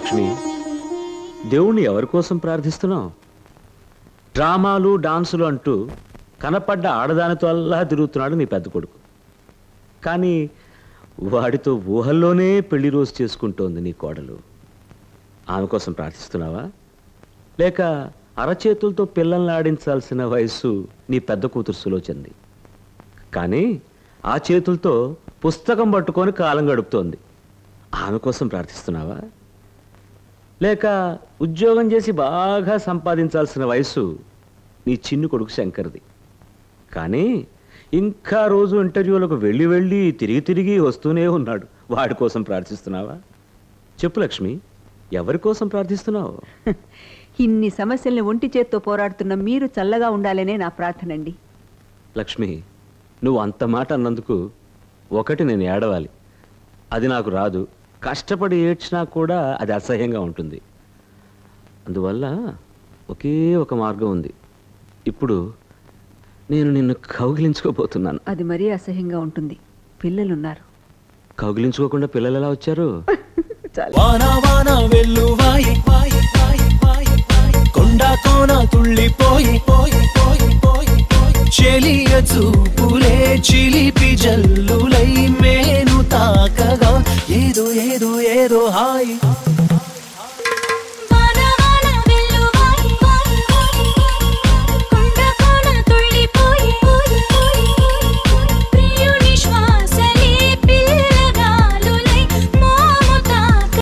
లక్ష్మి దేవుణ్ణి ఎవరి కోసం ప్రార్థిస్తున్నావు డ్రామాలు డాన్సులు అంటూ కనపడ్డ ఆడదానితో అల్లా తిరుగుతున్నాడు నీ పెద్ద కొడుకు కానీ వాడితో ఊహల్లోనే పెళ్లి రోజు చేసుకుంటోంది నీ కోడలు ఆమె కోసం ప్రార్థిస్తున్నావా లేక అరచేతులతో పిల్లల్ని ఆడించాల్సిన వయస్సు నీ పెద్ద కూతురు సులోచంది కానీ ఆ చేతులతో పుస్తకం పట్టుకొని కాలం గడుపుతోంది ఆమె కోసం ప్రార్థిస్తున్నావా లేక ఉద్యోగం చేసి బాగా సంపాదించాల్సిన వయసు నీ చిన్ని కొడుకు శంకర్ది కానీ ఇంకా రోజు ఇంటర్వ్యూలకు వెళ్ళి వెళ్ళి తిరిగి తిరిగి వస్తూనే ఉన్నాడు వాడి కోసం ప్రార్థిస్తున్నావా చెప్పు లక్ష్మి ఎవరి కోసం ప్రార్థిస్తున్నావు ఇన్ని సమస్యల్ని ఒంటి చేత్తో పోరాడుతున్న మీరు చల్లగా ఉండాలనే నా ప్రార్థన అండి లక్ష్మి నువ్వు అంత మాట అన్నందుకు ఒకటి నేను ఏడవాలి అది నాకు రాదు కష్టపడి ఏడ్చినా కూడా అది అసహ్యంగా ఉంటుంది అందువల్ల ఒకే ఒక మార్గం ఉంది ఇప్పుడు నేను నిన్ను కౌగిలించుకోబోతున్నాను అది మరీ అసహ్యంగా ఉంటుంది పిల్లలున్నారు కౌగిలించుకోకుండా పిల్లలు ఎలా వచ్చారు చాలు వాన వాన వెల్లు